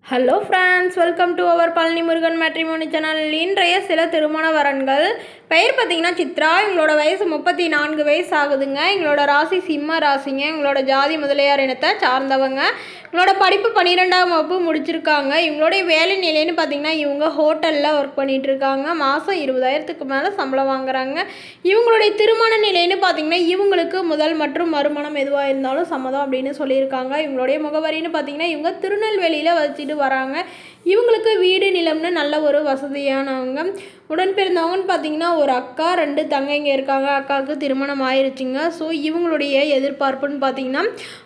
hello friends welcome to our Palani Murugan matrimony channel இன்றைய சில திருமண வரன்கள் பெயர் பார்த்தீங்கன்னா சித்ரா இவங்களோட வயசு முப்பத்தி நான்கு வயசு ஆகுதுங்க எங்களோட ராசி சிம்ம ராசிங்க எங்களோட ஜாதி முதலியார் இனத்தை சார்ந்தவங்க இவங்களோட படிப்பு பன்னிரெண்டாம் வகுப்பு முடிச்சிருக்காங்க இவங்களுடைய வேலை நிலைன்னு பார்த்தீங்கன்னா இவங்க ஹோட்டலில் ஒர்க் பண்ணிட்டு இருக்காங்க மாதம் இருபதாயிரத்துக்கு மேலே சம்பளம் வாங்குறாங்க இவங்களுடைய திருமண நிலைன்னு பார்த்தீங்கன்னா இவங்களுக்கு முதல் மற்றும் மறுமணம் எதுவாக இருந்தாலும் சம்மதம் அப்படின்னு சொல்லியிருக்காங்க இவங்களுடைய முகவரின்னு பார்த்தீங்கன்னா இவங்க திருநெல்வேலியில் வச்சுட்டு வராங்க இவங்களுக்கு வீடு நிலம்னு நல்ல ஒரு வசதியானவங்க உடன் பிறந்தவங்கன்னு பார்த்தீங்கன்னா ஒரு அக்கா ரெண்டு தங்கைங்க இருக்காங்க அக்காவுக்கு திருமணம் ஆயிருச்சுங்க ஸோ இவங்களுடைய எதிர்பார்ப்புன்னு பார்த்தீங்கன்னா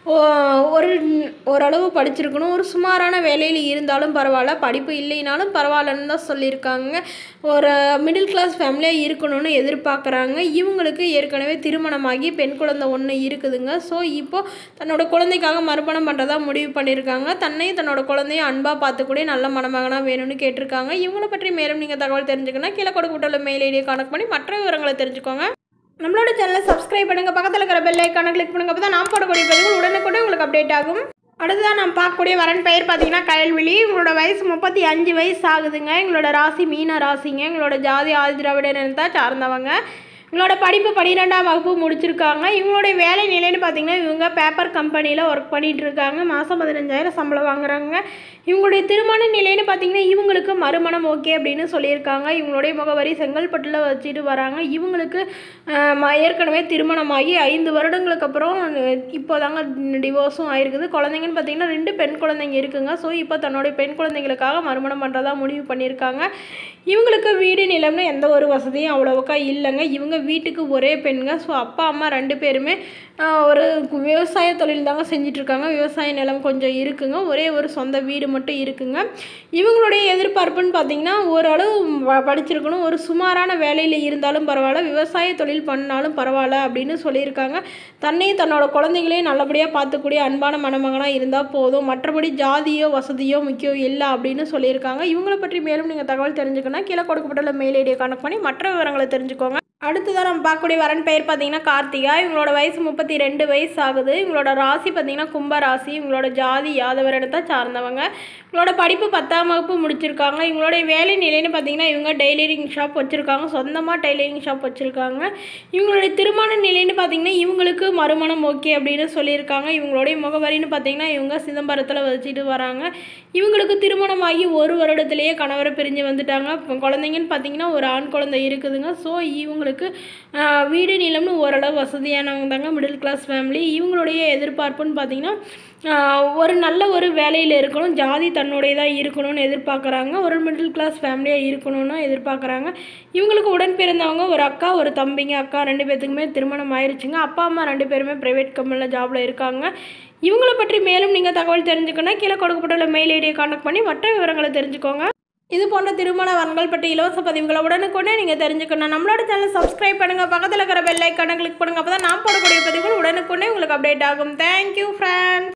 ஓ- ஒரு ஓரளவு படிச்சிருக்கணும் ஒரு சுமாரான வேலையில் இருந்தாலும் பரவாயில்ல படிப்பு இல்லைனாலும் பரவாயில்லன்னு தான் சொல்லியிருக்காங்க ஒரு மிடில் கிளாஸ் ஃபேமிலியாக இருக்கணும்னு எதிர்பார்க்குறாங்க இவங்களுக்கு ஏற்கனவே திருமணமாகி பெண் குழந்தை ஒன்று இருக்குதுங்க ஸோ இப்போது தன்னோட குழந்தைக்காக மறுமணம் பண்ணுறதா முடிவு பண்ணியிருக்காங்க தன்னையும் தன்னோட குழந்தையும் அன்பாக பார்த்துக்கூடிய நல்ல மணமகனாக வேணும்னு கேட்டிருக்காங்க இவங்களை பற்றி மேலும் நீங்கள் தகவல் தெரிஞ்சுக்கணும் கீழே கொடுக்கப்பட்டுள்ள மெயில் ஐடியை கனெக்ட் பண்ணி மற்ற விவரங்களை தெரிஞ்சுக்கோங்க நம்மளோட சேனலை சப்ஸ்கிரைப் பண்ணுங்க பக்கத்தில் இருக்கிற பெல் ஐக்கானை கிளிக் பண்ணுங்க அப்போ தான் நான் போடக்கூடிய பதிவுகள் உடனுக்குடன் உங்களுக்கு அப்டேட் ஆகும் அடுத்ததான் நான் பார்க்கக்கூடிய வரன் பெயர் பார்த்தீங்கன்னா கயல்விழி இவங்களோட வயசு முப்பத்தி அஞ்சு வயசு ஆகுதுங்க எங்களோட ராசி மீன ராசிங்க எங்களோட ஜாதி ஆதி திராவிடர் இனத்தை சார்ந்தவங்க இவங்களோட படிப்பு பன்னிரெண்டாம் வகுப்பு முடிச்சிருக்காங்க இவங்களுடைய வேலை நிலைன்னு பார்த்தீங்கன்னா இவங்க பேப்பர் கம்பெனியில் ஒர்க் பண்ணிட்டு இருக்காங்க மாதம் பதினஞ்சாயிரம் சம்பளம் வாங்குறாங்க இவங்களுடைய திருமண நிலைன்னு பார்த்தீங்கன்னா இவங்களுக்கு மறுமணம் ஓகே அப்படின்னு சொல்லியிருக்காங்க இவங்களுடைய முகவரி செங்கல்பட்டில் வச்சுட்டு வராங்க இவங்களுக்கு ஆஹ், ம- ஏற்கனவே திருமணமாகி ஐந்து வருடங்களுக்கு அப்புறம் இப்போ தாங்க டிவோர்ஸும் ஆயிருக்குது குழந்தைங்கன்னு பார்த்தீங்கன்னா ரெண்டு பெண் குழந்தைங்க இருக்குங்க ஸோ இப்போ தன்னுடைய பெண் குழந்தைங்களுக்காக மறுமணம் பண்ணுறதா முடிவு பண்ணியிருக்காங்க இவங்களுக்கு வீடு நிலம்னு எந்த ஒரு வசதியும் அவ்வளோவுக்கா இல்லைங்க இவங்க வீட்டுக்கு ஒரே பெண்ங்க ஸோ அப்பா அம்மா ரெண்டு பேருமே ஆஹ், ஒரு கு- விவசாய தொழில் தாங்க செஞ்சிட்ருக்காங்க விவசாய நிலம் கொஞ்சம் இருக்குங்க ஒரே ஒரு சொந்த வீடு மட்டும் இருக்குங்க இவங்களுடைய எதிர்பார்ப்புன்னு பார்த்தீங்கன்னா ஓரளவு வ- படிச்சிருக்கணும் ஒரு சுமாரான வேலையில் இருந்தாலும் பரவாயில்ல விவசாய தொழில் பண்ணாலும் பரவாயில்ல அப்படின்னு சொல்லியிருக்காங்க தன்னையும் தன்னோட குழந்தைங்களையும் நல்லபடியாக பார்த்துக்கூடிய அன்பான மணமகனாக இருந்தால் போதும் மற்றபடி ஜாதியோ வசதியோ முக்கியம் இல்லை அப்படின்னு சொல்லியிருக்காங்க இவங்களை பற்றி மேலும் நீங்கள் தகவல் தெரிஞ்சுக்கணும் கீழே கொடுக்கப்பட்டுள்ள மெயில் ஐடியை கனெக்ட் பண்ணி மற்ற விவரங்களை தெரிஞ்சுக்கோங்க அடுத்ததான் நம்ம பார்க்கக்கூடிய வரன் பெயர் பார்த்தீங்கன்னா கார்த்திகா இவங்களோட வயசு முப்பத்தி ரெண்டு வயசு ஆகுது இவங்களோட ராசி பார்த்தீங்கன்னா கும்ப ராசி இவங்களோட ஜாதி யாதவர் இடத்தை சார்ந்தவங்க இவங்களோட படிப்பு பத்தாம் வகுப்பு முடிச்சிருக்காங்க இவங்களுடைய வேலை நிலைன்னு பார்த்தீங்கன்னா இவங்க டெய்லரிங் ஷாப் வச்சுருக்காங்க சொந்தமாக டெய்லரிங் ஷாப் வச்சுருக்காங்க இவங்களுடைய திருமண நிலைன்னு பார்த்தீங்கன்னா இவங்களுக்கு மறுமணம் ஓகே அப்படின்னு சொல்லியிருக்காங்க இவங்களுடைய முகவரின்னு பார்த்தீங்கன்னா இவங்க சிதம்பரத்தில் வச்சுட்டு வராங்க இவங்களுக்கு திருமணமாகி ஒரு வருடத்திலேயே கணவரை பிரிஞ்சு வந்துட்டாங்க இப்போ குழந்தைங்கன்னு பார்த்தீங்கன்னா ஒரு ஆண் குழந்தை இருக்குதுங்க ஸோ இவங்களுக்கு ஆஹ், வீடு நிலம்னு ஓரளவு வசதியானவங்க தாங்க மிடில் கிளாஸ் ஃபேமிலி இவங்களுடைய எதிர்பார்ப்புன்னு பார்த்தீங்கன்னா ஆஹ், ஒரு நல்ல ஒரு வேலையில் இருக்கணும் ஜாதி தன்னுடையதாக இருக்கணும்னு எதிர்பார்க்குறாங்க ஒரு மிடில் கிளாஸ் ஃபேமிலியாக இருக்கணும்னு எதிர்பார்க்குறாங்க இவங்களுக்கு உடன் பிறந்தவங்க ஒரு அக்கா ஒரு தம்பிங்க அக்கா ரெண்டு பேர்த்துக்குமே திருமணம் ஆயிருச்சுங்க அப்பா அம்மா ரெண்டு பேருமே ப்ரைவேட் கம்பெனியில் ஜாபில் இருக்காங்க இவங்கள பற்றி மேலும் நீங்கள் தகவல் தெரிஞ்சுக்கணும் கீழே கொடுக்கப்பட்டுள்ள மெயில் ஐடியை கான்டாக்ட் பண்ணி மற்ற விவரங்களை தெரிஞ்சுக்கோங்க இது போன்ற திருமண வரன்கள் பற்றி இலவச பதிவுகளை உடனுக்குடனே நீங்கள் தெரிஞ்சுக்கணும் நம்மளோட சேனல் சப்ஸ்கிரைப் பண்ணுங்கள் பக்கத்தில் இருக்கிற பெல் ஐக்கானை கிளிக் பண்ணுங்கள் அப்போ தான் நான் போடக்கூடிய பதிவுகள் உடனுக்குடனே உங்களுக்கு அப்டேட் ஆகும் தேங்க்யூ ஃப்ரெண்ட்ஸ்